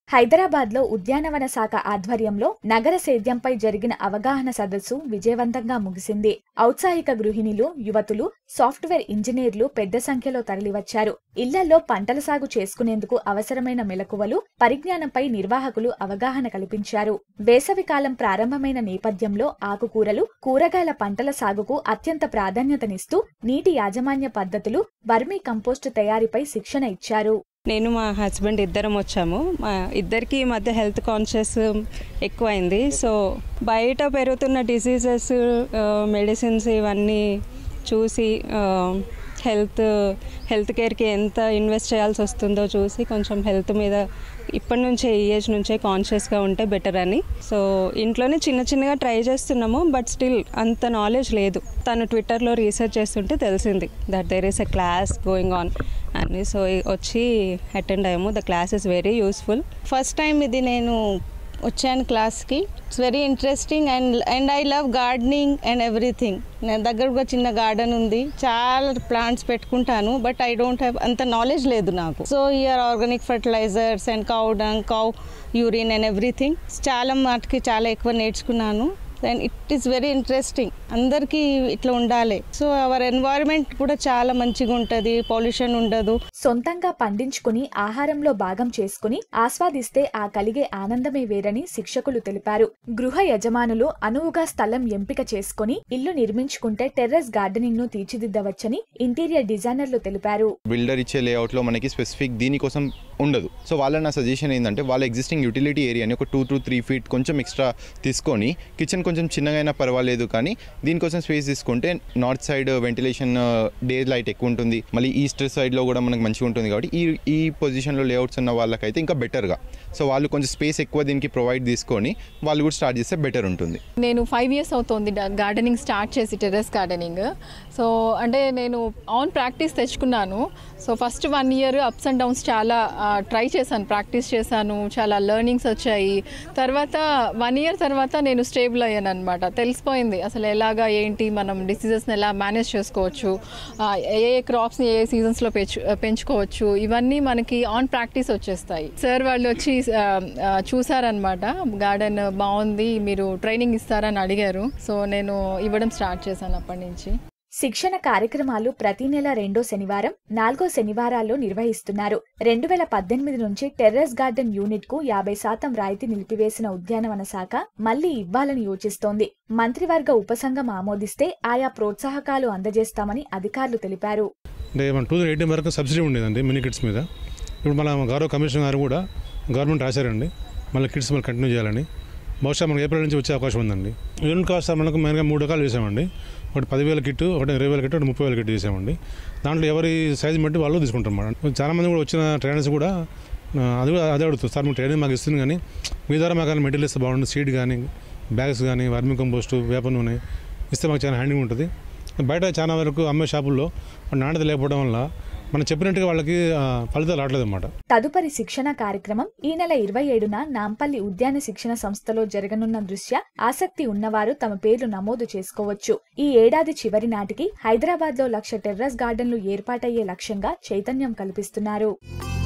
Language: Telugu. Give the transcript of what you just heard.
హైదరాబాద్ లో ఉద్యానవన శాఖ ఆధ్వర్యంలో నగర సేద్యంపై జరిగిన అవగాహన సదస్సు విజయవంతంగా ముగిసింది ఔత్సాహిక గృహిణులు యువతులు సాఫ్ట్వేర్ ఇంజనీర్లు పెద్ద సంఖ్యలో తరలివచ్చారు ఇళ్లలో పంటల సాగు చేసుకునేందుకు అవసరమైన మెలకువలు పరిజ్ఞానంపై నిర్వాహకులు అవగాహన కల్పించారు వేసవికాలం ప్రారంభమైన నేపథ్యంలో ఆకుకూరలు కూరగాయల పంటల సాగుకు అత్యంత ప్రాధాన్యతనిస్తూ నీటి యాజమాన్య పద్ధతులు వర్మీ కంపోస్టు తయారీపై శిక్షణ ఇచ్చారు నేను మా హస్బెండ్ ఇద్దరం వచ్చాము మా ఇద్దరికి ఈ మధ్య హెల్త్ కాన్షియస్ ఎక్కువైంది సో బయట పెరుగుతున్న డిసీజెస్ మెడిసిన్స్ ఇవన్నీ చూసి హెల్త్ హెల్త్ కేర్కి ఎంత ఇన్వెస్ట్ చేయాల్సి వస్తుందో చూసి కొంచెం హెల్త్ మీద ఇప్పటి నుంచే ఈ ఏజ్ నుంచే కాన్షియస్గా ఉంటే బెటర్ అని సో ఇంట్లోనే చిన్న చిన్నగా ట్రై చేస్తున్నాము బట్ స్టిల్ అంత నాలెడ్జ్ లేదు తను ట్విట్టర్లో రీసెర్చ్ చేస్తుంటే తెలిసింది that there is a class going on అని సో వచ్చి అటెండ్ అయ్యాము the class is very useful first time ఇది నేను వచ్చాను క్లాస్కి it's very interesting and and I love gardening and everything నా దగ్గర కూడా చిన్న గార్డెన్ ఉంది చాలా ప్లాంట్స్ పెట్టుకుంటాను బట్ ఐ డోంట్ హ్యావ్ అంత నాలెడ్జ్ లేదు నాకు so here organic fertilizers and cow dung cow urine and everything చాలా మటుకి చాలా ఎక్కువ నేర్చుకున్నాను and it is very interesting అందరికీ ఇట్లా ఉండాలి సో అవర్ ఎన్వైరన్మెంట్ కూడా చాలా మంచిగా ఉంటుంది పొల్యూషన్ ఉండదు సొంతంగా పండించుకుని ఆహారంలో భాగం చేసుకుని ఆస్వాదిస్తే ఆ కలిగే ఆనందమే వేరని శిక్షకులు తెలిపారు గృహ యజమానులు అనువుగా స్థలం ఎంపిక చేసుకుని ఇల్లు నిర్మించుకుంటే టెర్రస్ గార్డెనింగ్ ను తీర్చిదిద్దవచ్చని ఇంటీరియర్ డిజైనర్లు తెలిపారు బిల్డర్ ఇచ్చే లేఅవుట్లో మనకి స్పెసిఫిక్ దీనికోసం ఉండదు సో వాళ్ళ నా సజెషన్ ఏంటంటే వాళ్ళ ఎగ్జిస్టింగ్ యూటిలిటీ ఏరియాని ఒక టూ టు త్రీ ఫీట్ కొంచెం ఎక్స్ట్రా తీసుకొని కిచెన్ కొంచెం చిన్నగా అయినా పర్వాలేదు కానీ దీనికోసం స్పేస్ తీసుకుంటే north side ventilation daylight ఎక్కువ ఉంటుంది మళ్ళీ ఈస్ట్ సైడ్లో కూడా మనకు మంచిగా ఉంటుంది కాబట్టి ఈ ఈ పొజిషన్లో లేఅవుట్స్ ఉన్న వాళ్ళకైతే ఇంకా బెటర్గా సో వాళ్ళు కొంచెం స్పేస్ ఎక్కువ దీనికి ప్రొవైడ్ తీసుకొని వాళ్ళు కూడా స్టార్ట్ చేస్తే బెటర్ ఉంటుంది నేను ఫైవ్ ఇయర్స్ అవుతోంది గార్డెనింగ్ స్టార్ట్ చేసి టెర్రస్ గార్డెనింగ్ సో అంటే నేను ఆన్ ప్రాక్టీస్ తెచ్చుకున్నాను so first one year ups and downs చాలా ట్రై చేశాను ప్రాక్టీస్ చేశాను చాలా లెర్నింగ్స్ వచ్చాయి తర్వాత వన్ ఇయర్ తర్వాత నేను స్టేబుల్ అయ్యాను అనమాట తెలిసిపోయింది అసలు ఎలాగా ఏంటి మనం డిసీజెస్ని ఎలా మేనేజ్ చేసుకోవచ్చు ఆ, ఏ ఏ క్రాప్స్ని ఏ సీజన్స్లో పెంచు పెంచుకోవచ్చు ఇవన్నీ మనకి ఆన్ ప్రాక్టీస్ వచ్చేస్తాయి సార్ వాళ్ళు వచ్చి ఆ, ఆ, చూసారనమాట గార్డెన్ బాగుంది మీరు ట్రైనింగ్ ఇస్తారని అడిగారు సో నేను ఇవ్వడం స్టార్ట్ చేశాను అప్పటి నుంచి శిక్షణ కార్యక్రమాలు ప్రతి నెల రెండో శనివారం నాలుగో శనివారాల్లో నిర్వహిస్తున్నారు రెండు వేల పద్దెనిమిది నుంచి టెర్రస్ గార్డెన్ యూనిట్ కు యాభై శాతం రాయితీ నిలిపివేసిన ఉద్యానవన శాఖ మళ్లీ ఇవ్వాలని యోచిస్తోంది మంత్రివర్గ ఉపసంఘం ఆమోదిస్తే ఆయా ప్రోత్సాహకాలు అందజేస్తామని అధికారులు తెలిపారు అంటే మన టూ థౌసండ్ ఎయిటీన్ వరకు సబ్సిడీ ఉండేదండి మినీ కిట్స్ మీద ఇప్పుడు మన గౌరవ కమిషనర్ గారు కూడా గవర్నమెంట్ రాశారండి మళ్ళీ కిట్స్ మళ్ళీ కంటిన్యూ చేయాలని బహుశా మనకి ఏప్రిల్ నుంచి వచ్చే అవకాశం ఉందండి యూనిట్ కాస్ట్ మనకు మెయిన్గా మూడు రకాలు చేసామండి ఒకటి పదివేల కిట్టు ఒకటి ఇరవై వేల కిట్టు ఒకటి ముప్పై వేల కిట్టు చేసామండి దాంట్లో ఎవరి సైజు బట్టి వాళ్ళు తీసుకుంటారు అన్నమాట చాలా మంది కూడా వచ్చిన ట్రైనర్స్ కూడా ఆ, అది కూడా అదే అడుగుతుంది సార్ మీరు ట్రైనింగ్ మాకు ఇస్తుంది కానీ మీ ద్వారా మాకు మెటీరియల్ ఇస్తే బాగుంటుంది సీడ్ కానీ బ్యాగ్స్ కానీ వర్మి కంపోస్టు వేప నూనె ఇస్తే మాకు చాలా హ్యాండింగ్ ఉంటుంది బయట చాలా వరకు అమ్మే షాపుల్లో నాణ్యత లేకపోవడం వల్ల మనం చెప్పినట్టుగా వాళ్ళకి ఆ, ఫలితాలు రావట్లేదు అన్నమాట తదుపరి శిక్షణ కార్యక్రమం ఈ నెల ఇరవై ఏడున నాంపల్లి ఉద్యాన శిక్షణ సంస్థలో జరగనున్న దృష్ట్యా ఆసక్తి ఉన్నవారు తమ పేర్లు నమోదు చేసుకోవచ్చు ఈ ఏడాది చివరి నాటికి హైదరాబాద్లో లక్ష టెర్రస్ గార్డెన్లు ఏర్పాటయ్యే లక్ష్యంగా చైతన్యం కల్పిస్తున్నారు